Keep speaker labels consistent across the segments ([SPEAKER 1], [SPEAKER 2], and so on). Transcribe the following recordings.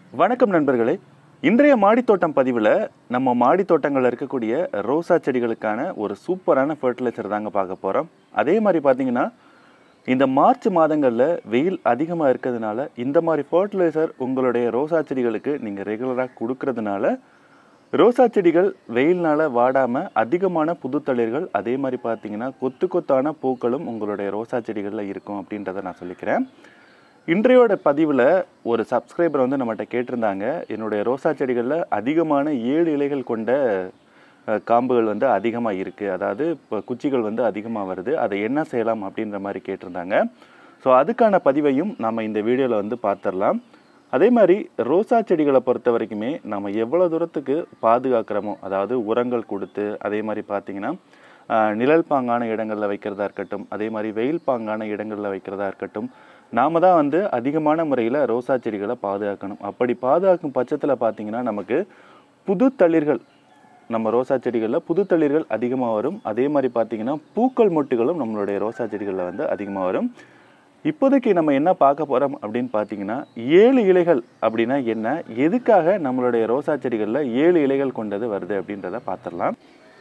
[SPEAKER 1] வணக்கம் நண்பர்களே இன்றைய மாடித்தோட்டம் பதிவில் நம்ம மாடித்தோட்டங்களில் இருக்கக்கூடிய ரோசா செடிகளுக்கான ஒரு சூப்பரான ஃபர்டிலைசர் தாங்க பார்க்க போகிறோம் அதே மாதிரி பார்த்தீங்கன்னா இந்த மார்ச் மாதங்களில் வெயில் அதிகமாக இருக்கிறதுனால இந்த மாதிரி ஃபர்டிலைசர் உங்களுடைய ரோசா செடிகளுக்கு நீங்கள் ரெகுலராக கொடுக்கறதுனால ரோசா செடிகள் வெயில்னால வாடாமல் அதிகமான புதுத்தளிர்கள் அதே மாதிரி பார்த்தீங்கன்னா கொத்து கொத்தான பூக்களும் உங்களுடைய ரோசா செடிகளில் இருக்கும் அப்படின்றத நான் சொல்லிக்கிறேன் இன்றையோட பதிவில் ஒரு சப்ஸ்கிரைபர் வந்து நம்மகிட்ட கேட்டிருந்தாங்க என்னுடைய ரோசா செடிகளில் அதிகமான ஏழு இலைகள் கொண்ட அஹ், காம்புகள் வந்து அதிகமாக இருக்குது அதாவது இப்போ குச்சிகள் வந்து அதிகமாக வருது அதை என்ன செய்யலாம் அப்படின்ற மாதிரி கேட்டிருந்தாங்க ஸோ அதுக்கான பதிவையும் நம்ம இந்த வீடியோவில் வந்து பார்த்துடலாம் அதே மாதிரி ரோசா செடிகளை பொறுத்த வரைக்குமே நம்ம எவ்வளோ தூரத்துக்கு பாதுகாக்கிறோமோ அதாவது உரங்கள் கொடுத்து அதே மாதிரி பார்த்தீங்கன்னா ஆஹ், நிழல் பாங்கான இடங்களில் வைக்கிறதா இருக்கட்டும் அதே மாதிரி வெயில் பாங்கான இடங்களில் வைக்கிறதா இருக்கட்டும் நாம தான் வந்து அதிகமான முறையில் ரோசா செடிகளை பாதுகாக்கணும் அப்படி பாதுகாக்கும் பட்சத்தில் பார்த்தீங்கன்னா நமக்கு புது தளிர்கள் நம்ம ரோசா செடிகளில் புது தளிர்கள் அதிகமாக வரும் அதே மாதிரி பார்த்தீங்கன்னா பூக்கள் மொட்டுகளும் நம்மளுடைய ரோசா செடிகளில் வந்து அதிகமாக வரும் இப்போதைக்கு நம்ம என்ன பார்க்க போகிறோம் அப்படின்னு பார்த்தீங்கன்னா ஏழு இலைகள் அப்படின்னா என்ன எதுக்காக நம்மளுடைய ரோசா செடிகளில் ஏழு இலைகள் கொண்டது வருது அப்படின்றத பார்த்துடலாம்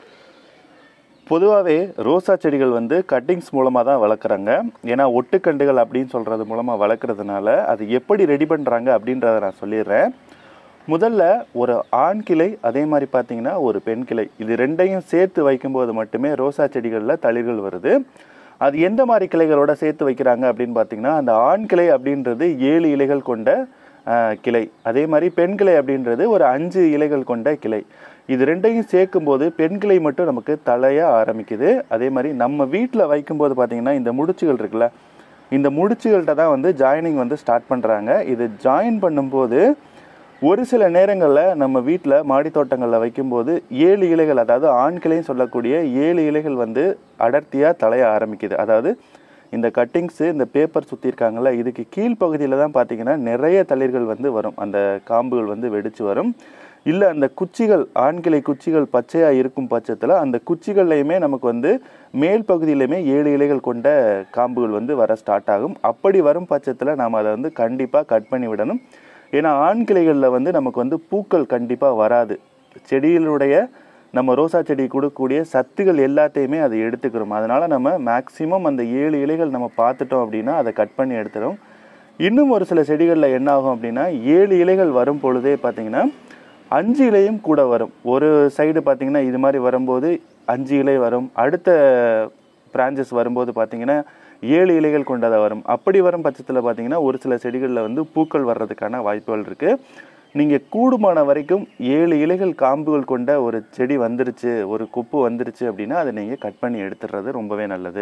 [SPEAKER 1] பொதுவாகவே ரோசா செடிகள் வந்து கட்டிங்ஸ் மூலமாக தான் வளர்க்குறாங்க ஏன்னா ஒட்டுக்கண்டுகள் அப்படின்னு சொல்கிறது மூலமாக வளர்க்குறதுனால அது எப்படி ரெடி பண்ணுறாங்க அப்படின்றத நான் சொல்லிடுறேன் முதல்ல ஒரு ஆண் கிளை அதே மாதிரி பார்த்தீங்கன்னா ஒரு பெண் கிளை இது ரெண்டையும் சேர்த்து வைக்கும்போது மட்டுமே ரோசா செடிகளில் தளிர்கள் வருது அது எந்த மாதிரி கிளைகளோட சேர்த்து வைக்கிறாங்க அப்படின்னு பார்த்தீங்கன்னா அந்த ஆண் கிளை அப்படின்றது ஏழு இலைகள் கொண்ட ஆஹ், கிளை அதே மாதிரி பெண் கிளை அப்படின்றது ஒரு அஞ்சு இலைகள் கொண்ட கிளை இது ரெண்டையும் சேர்க்கும்போது பெண் கிளை மட்டும் நமக்கு தலைய ஆரம்பிக்குது அதே மாதிரி நம்ம வீட்டில் வைக்கும்போது பார்த்தீங்கன்னா இந்த முடிச்சுகள் இருக்குல்ல இந்த முடிச்சுகள்கிட்ட தான் வந்து ஜாயினிங் வந்து ஸ்டார்ட் பண்ணுறாங்க இது ஜாயின் பண்ணும்போது ஒரு சில நேரங்களில் நம்ம வீட்டில் மாடி தோட்டங்களில் வைக்கும்போது ஏழு இலைகள் அதாவது ஆண் கிளைன்னு சொல்லக்கூடிய ஏழு இலைகள் வந்து அடர்த்தியாக தலைய ஆரம்பிக்குது அதாவது இந்த கட்டிங்ஸு இந்த பேப்பர் சுற்றிருக்காங்கல்ல இதுக்கு கீழ்ப்பகுதியில் தான் பார்த்தீங்கன்னா நிறைய தளிர்கள் வந்து வரும் அந்த காம்புகள் வந்து வெடிச்சு வரும் இல்லை அந்த குச்சிகள் ஆண்கிளை குச்சிகள் பச்சையாக இருக்கும் பட்சத்தில் அந்த குச்சிகள்லையுமே நமக்கு வந்து மேல் பகுதியிலையுமே ஏழு இலைகள் கொண்ட காம்புகள் வந்து வர ஸ்டார்ட் ஆகும் அப்படி வரும் பட்சத்தில் நாம் அதை வந்து கண்டிப்பாக கட் பண்ணி விடணும் ஏன்னா ஆண் கிளைகளில் வந்து நமக்கு வந்து பூக்கள் கண்டிப்பாக வராது செடிகளுடைய நம்ம ரோசா செடி கொடுக்கக்கூடிய சத்துகள் எல்லாத்தையுமே அது எடுத்துக்கிறோம் அதனால் நம்ம மேக்ஸிமம் அந்த ஏழு இலைகள் நம்ம பார்த்துட்டோம் அப்படின்னா அதை கட் பண்ணி எடுத்துடும் இன்னும் ஒரு சில செடிகளில் என்ன ஆகும் அப்படின்னா ஏழு இலைகள் வரும் பொழுதே பார்த்தீங்கன்னா அஞ்சு இலையும் கூட வரும் ஒரு சைடு பார்த்தீங்கன்னா இது மாதிரி வரும்போது அஞ்சு இலை வரும் அடுத்த பிரான்ச்சஸ் வரும்போது பார்த்தீங்கன்னா ஏழு இலைகள் கொண்டதாக வரும் அப்படி வரும் பட்சத்தில் பார்த்தீங்கன்னா ஒரு சில செடிகளில் வந்து பூக்கள் வர்றதுக்கான வாய்ப்புகள் இருக்குது நீங்கள் கூடுமான வரைக்கும் ஏழு இலைகள் காம்புகள் கொண்ட ஒரு செடி வந்துருச்சு ஒரு கொப்பு வந்துருச்சு அப்படின்னா அதை நீங்கள் கட் பண்ணி எடுத்துடுறது ரொம்பவே நல்லது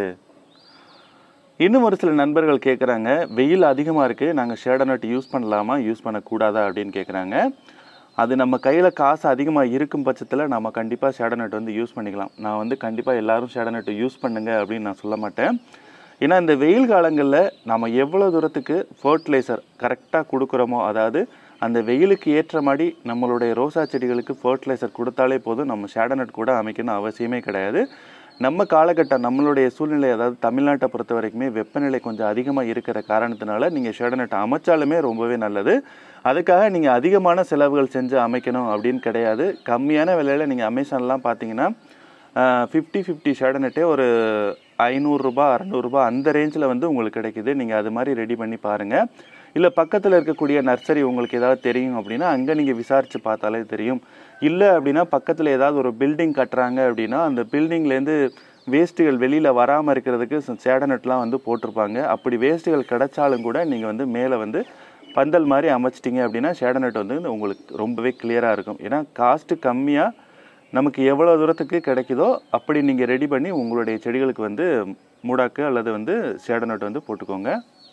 [SPEAKER 1] இன்னும் ஒரு சில நண்பர்கள் கேட்குறாங்க வெயில் அதிகமாக இருக்குது நாங்கள் ஷேடோ நட் யூஸ் பண்ணலாமா யூஸ் பண்ணக்கூடாதா அப்படின்னு கேட்குறாங்க அது நம்ம கையில் காசு அதிகமாக இருக்கும் பட்சத்தில் நம்ம கண்டிப்பாக ஷேடோ நட் வந்து யூஸ் பண்ணிக்கலாம் நான் வந்து கண்டிப்பாக எல்லாரும் ஷேடோ நட் யூஸ் பண்ணுங்க அப்படின்னு நான் சொல்ல மாட்டேன் ஏன்னா இந்த வெயில் காலங்களில் நம்ம எவ்வளோ தூரத்துக்கு ஃபர்டிலைசர் கரெக்டாக கொடுக்குறோமோ அதாவது அந்த வெயிலுக்கு ஏற்ற மாதிரி நம்மளுடைய ரோசா செடிகளுக்கு ஃபர்டிலைசர் கொடுத்தாலே போதும் நம்ம ஷேடோ நட் கூட அமைக்கணும் அவசியமே கிடையாது நம்ம காலகட்டம் நம்மளுடைய சூழ்நிலை அதாவது தமிழ்நாட்டை பொறுத்த வரைக்குமே வெப்பநிலை கொஞ்சம் அதிகமாக இருக்கிற காரணத்தினால நீங்கள் ஷேடோ நட் அமைச்சாலுமே ரொம்பவே நல்லது அதுக்காக நீங்கள் அதிகமான செலவுகள் செஞ்சு அமைக்கணும் அப்படின்னு கிடையாது கம்மியான விலையில் நீங்கள் அமேசான்லாம் பார்த்தீங்கன்னா ஃபிஃப்டி ஃபிஃப்டி ஷேடோ நெட்டே ஒரு ஐநூறுரூபா அறநூறுபா அந்த ரேஞ்சில் வந்து உங்களுக்கு கிடைக்குது நீங்கள் அது மாதிரி ரெடி பண்ணி பாருங்கள் இல்லை பக்கத்தில் இருக்கக்கூடிய நர்சரி உங்களுக்கு ஏதாவது தெரியும் அப்படின்னா அங்கே நீங்கள் விசாரித்து பார்த்தாலே தெரியும் இல்லை அப்படின்னா பக்கத்தில் ஏதாவது ஒரு பில்டிங் கட்டுறாங்க அப்படின்னா அந்த பில்டிங்லேருந்து வேஸ்ட்டுகள் வெளியில் வராமல் இருக்கிறதுக்கு சேடை நெட்லாம் வந்து போட்டிருப்பாங்க அப்படி வேஸ்ட்டுகள் கிடைச்சாலும் கூட நீங்கள் வந்து மேலே வந்து பந்தல் மாதிரி அமைச்சிட்டிங்க அப்படின்னா ஷேடோ நெட் வந்து உங்களுக்கு ரொம்பவே கிளியராக இருக்கும் ஏன்னா காஸ்ட்டு கம்மியாக நமக்கு எவ்வளோ தூரத்துக்கு கிடைக்குதோ அப்படி நீங்கள் ரெடி பண்ணி உங்களுடைய செடிகளுக்கு வந்து மூடாக்கு அல்லது வந்து ஷேடோ நெட் வந்து போட்டுக்கோங்க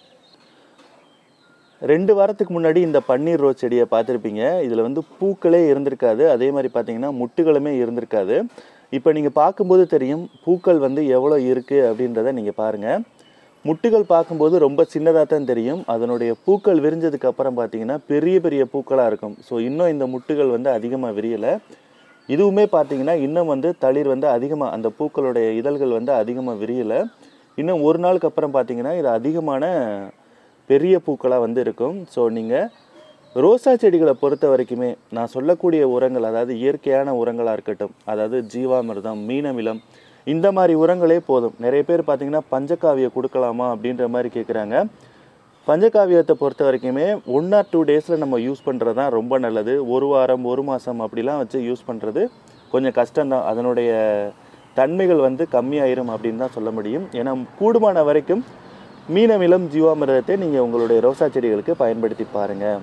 [SPEAKER 1] ரெண்டு வாரத்துக்கு முன்னாடி இந்த பன்னீர் ரோஸ் செடியை பார்த்துருப்பீங்க இதில் வந்து பூக்களே இருந்திருக்காது அதே மாதிரி பார்த்தீங்கன்னா முட்டுகளுமே இருந்திருக்காது இப்போ நீங்கள் பார்க்கும்போது தெரியும் பூக்கள் வந்து எவ்வளோ இருக்குது அப்படின்றத நீங்கள் பாருங்கள் முட்டுகள் பார்க்கும்போது ரொம்ப சின்னதாக தான் தெரியும் அதனுடைய பூக்கள் விரிஞ்சதுக்கு அப்புறம் பார்த்தீங்கன்னா பெரிய பெரிய பூக்களாக இருக்கும் ஸோ இன்னும் இந்த முட்டுகள் வந்து அதிகமாக விரியலை இதுவுமே பார்த்தீங்கன்னா இன்னும் வந்து தளிர் வந்து அதிகமாக அந்த பூக்களுடைய இதழ்கள் வந்து அதிகமாக விரியலை இன்னும் ஒரு நாளுக்கு அப்புறம் பார்த்தீங்கன்னா இது அதிகமான பெரிய பூக்களாக வந்து இருக்கும் ஸோ நீங்கள் ரோசா செடிகளை பொறுத்த வரைக்குமே நான் சொல்லக்கூடிய உரங்கள் அதாவது இயற்கையான உரங்களாக இருக்கட்டும் அதாவது ஜீவாமிர்தம் மீனமிலம் இந்த மாதிரி உரங்களே போதும் நிறைய பேர் பார்த்தீங்கன்னா பஞ்சகாவியை கொடுக்கலாமா அப்படின்ற மாதிரி கேட்குறாங்க பஞ்சகாவியத்தை பொறுத்த வரைக்குமே ஒன் ஆர் டூ டேஸில் நம்ம யூஸ் பண்ணுறது தான் ரொம்ப நல்லது ஒரு வாரம் ஒரு மாதம் அப்படிலாம் வச்சு யூஸ் பண்ணுறது கொஞ்சம் கஷ்டம்தான் அதனுடைய தன்மைகள் வந்து கம்மியாயிரும் அப்படின்னு தான் சொல்ல முடியும் ஏன்னா கூடுமான வரைக்கும் மீனமிலம் ஜீவாமிர்தத்தை நீங்கள் உங்களுடைய ரோசா செடிகளுக்கு பயன்படுத்தி பாருங்கள்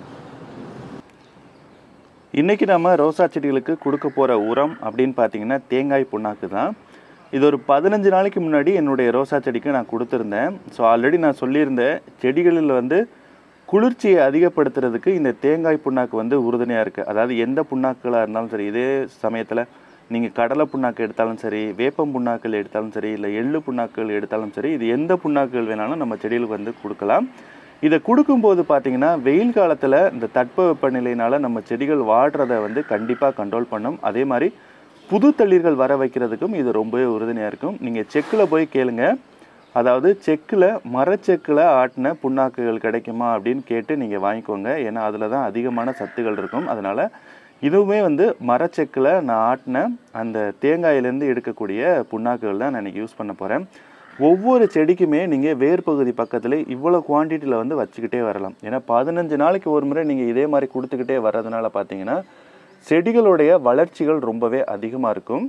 [SPEAKER 1] இன்றைக்கி நம்ம ரோசா செடிகளுக்கு கொடுக்க போகிற உரம் அப்படின்னு பார்த்தீங்கன்னா தேங்காய் புண்ணாக்கு தான் இது ஒரு பதினஞ்சு நாளைக்கு முன்னாடி என்னுடைய ரோசா செடிக்கு நான் கொடுத்துருந்தேன் ஸோ ஆல்ரெடி நான் சொல்லியிருந்தேன் செடிகளில் வந்து குளிர்ச்சியை அதிகப்படுத்துறதுக்கு இந்த தேங்காய் புண்ணாக்கு வந்து உறுதுணையாக இருக்குது அதாவது எந்த புண்ணாக்குகளாக இருந்தாலும் சரி இதே சமயத்தில் நீங்கள் கடலை புண்ணாக்கு எடுத்தாலும் சரி வேப்பம் புண்ணாக்கள் எடுத்தாலும் சரி இல்லை எள்ளு புண்ணாக்குகள் எடுத்தாலும் சரி இது எந்த புண்ணாக்குகள் வேணாலும் நம்ம செடிகளுக்கு வந்து கொடுக்கலாம் இதை கொடுக்கும்போது பார்த்தீங்கன்னா வெயில் காலத்தில் இந்த தட்பவெப்பநிலையினால நம்ம செடிகள் வாடுறதை வந்து கண்டிப்பாக கண்ட்ரோல் பண்ணும் அதே மாதிரி புது தளிர்கள் வர வைக்கிறதுக்கும் இது ரொம்பவே உறுதுணையாக இருக்கும் நீங்கள் செக்கில் போய் கேளுங்க அதாவது செக்கில் மரச்செக்கில் ஆட்டின புண்ணாக்குகள் கிடைக்குமா அப்படின்னு கேட்டு நீங்கள் வாங்கிக்கோங்க ஏன்னா அதில் தான் அதிகமான சத்துகள் இருக்கும் அதனால் இதுவுமே வந்து மரச்செக்கில் நான் ஆட்டின அந்த தேங்காயிலேருந்து எடுக்கக்கூடிய புண்ணாக்குகள் தான் நான் இன்றைக்கி யூஸ் பண்ண போகிறேன் ஒவ்வொரு செடிக்குமே நீங்கள் வேர் பகுதி பக்கத்தில் இவ்வளோ குவான்டிட்டியில் வந்து வச்சுக்கிட்டே வரலாம் ஏன்னா பதினஞ்சு நாளைக்கு ஒரு முறை நீங்கள் இதே மாதிரி கொடுத்துக்கிட்டே வர்றதுனால பார்த்தீங்கன்னா செடிகளுடைய வளர்ச்சிகள் ரொம்பவே அதிகமாக இருக்கும்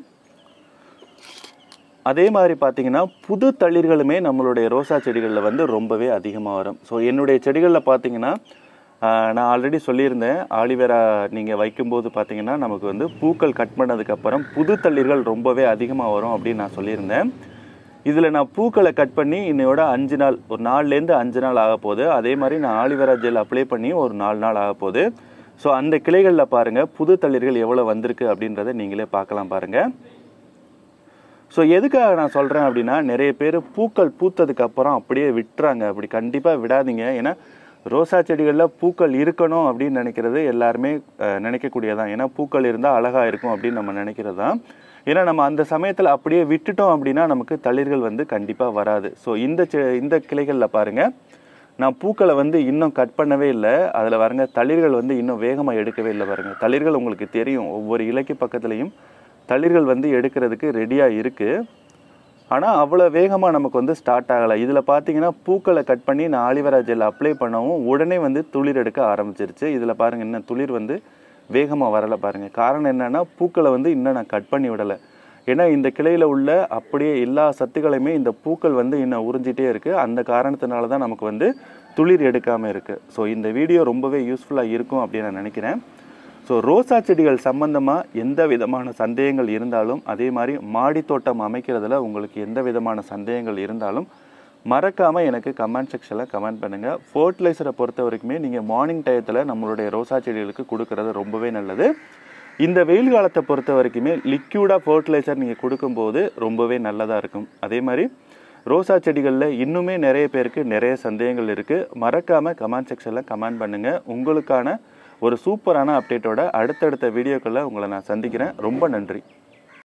[SPEAKER 1] அதே மாதிரி பார்த்தீங்கன்னா புது தளிர்களுமே நம்மளுடைய ரோசா செடிகளில் வந்து ரொம்பவே அதிகமாக வரும் ஸோ என்னுடைய செடிகளில் பார்த்தீங்கன்னா ஆஹ், நான் ஆல்ரெடி சொல்லியிருந்தேன் ஆலிவேரா நீங்கள் வைக்கும்போது பார்த்தீங்கன்னா நமக்கு வந்து பூக்கள் கட் பண்ணதுக்கப்புறம் புது தளிர்கள் ரொம்பவே அதிகமாக வரும் அப்படின்னு நான் சொல்லியிருந்தேன் இதில் நான் பூக்களை கட் பண்ணி இன்னையோட அஞ்சு நாள் ஒரு நாலுலேருந்து அஞ்சு நாள் ஆக போகுது அதே மாதிரி நான் ஆலிவேரா ஜெல் அப்ளை பண்ணி ஒரு நாலு நாள் ஆக போகுது ஸோ அந்த கிளைகளில் பாருங்கள் புது தளிர்கள் எவ்வளோ வந்திருக்கு அப்படின்றத நீங்களே பார்க்கலாம் பாருங்கள் ஸோ எதுக்காக நான் சொல்கிறேன் அப்படின்னா நிறைய பேர் பூக்கள் பூத்ததுக்கு அப்புறம் அப்படியே விட்டுறாங்க அப்படி கண்டிப்பாக விடாதீங்க ஏன்னா ரோசா செடிகளில் பூக்கள் இருக்கணும் அப்படின்னு நினைக்கிறது எல்லாருமே அஹ், நினைக்கக்கூடியதான் ஏன்னா பூக்கள் இருந்தால் அழகாக இருக்கும் அப்படின்னு நம்ம நினைக்கிறது தான் ஏன்னா நம்ம அந்த சமயத்தில் அப்படியே விட்டுட்டோம் அப்படின்னா நமக்கு தளிர்கள் வந்து கண்டிப்பாக வராது ஸோ இந்த செ- இந்த கிளைகளில் பாருங்கள் நான் பூக்களை வந்து இன்னும் கட் பண்ணவே இல்லை அதில் பாருங்க தளிர்கள் வந்து இன்னும் வேகமாக எடுக்கவே இல்லை பாருங்க தளிர்கள் உங்களுக்கு தெரியும் ஒவ்வொரு இலைக்கு பக்கத்துலேயும் தளிர்கள் வந்து எடுக்கிறதுக்கு ரெடியாக இருக்குது ஆனால் அவ்வளோ வேகமாக நமக்கு வந்து ஸ்டார்ட் ஆகலை இதில் பார்த்தீங்கன்னா பூக்களை கட் பண்ணி நான் ஆலிவரா ஜெல் அப்ளை பண்ணவும் உடனே வந்து துளிர் எடுக்க ஆரம்பிச்சிருச்சு இதில் பாருங்கள் இன்னும் துளிர் வந்து வேகமாக வரலை பாருங்கள் காரணம் என்னென்னா பூக்களை வந்து இன்னும் நான் கட் பண்ணி விடலை ஏன்னா இந்த கிளையில் உள்ள அப்படியே எல்லா சத்துக்களையுமே இந்த பூக்கள் வந்து இன்னும் உறிஞ்சிட்டே இருக்குது அந்த காரணத்தினால தான் நமக்கு வந்து துளிர் எடுக்காமல் இருக்குது ஸோ இந்த வீடியோ ரொம்பவே யூஸ்ஃபுல்லாக இருக்கும் அப்படின்னு நான் நினைக்கிறேன் ஸோ ரோசா செடிகள் சம்பந்தமாக எந்த விதமான சந்தேகங்கள் இருந்தாலும் அதே மாதிரி மாடி தோட்டம் அமைக்கிறதுல உங்களுக்கு எந்த விதமான சந்தேகங்கள் இருந்தாலும் மறக்காமல் எனக்கு கமெண்ட் செக்ஷனில் கமெண்ட் பண்ணுங்கள் ஃபர்டிலைசரை பொறுத்த வரைக்குமே நீங்கள் மார்னிங் டயத்தில் நம்மளுடைய ரோசா செடிகளுக்கு கொடுக்கறது ரொம்பவே நல்லது இந்த வெயில் காலத்தை பொறுத்த வரைக்குமே லிக்யூடாக ஃபர்டிலைசர் நீங்கள் கொடுக்கும்போது ரொம்பவே நல்லதாக இருக்கும் அதே மாதிரி ரோசா செடிகளில் இன்னுமே நிறைய பேருக்கு நிறைய சந்தேகங்கள் இருக்குது மறக்காமல் கமெண்ட் செக்ஷனில் கமெண்ட் பண்ணுங்கள் உங்களுக்கான ஒரு சூப்பரான அப்டேட்டோட அடுத்தடுத்த வீடியோக்களில் உங்களை நான் சந்திக்கிறேன் ரொம்ப நன்றி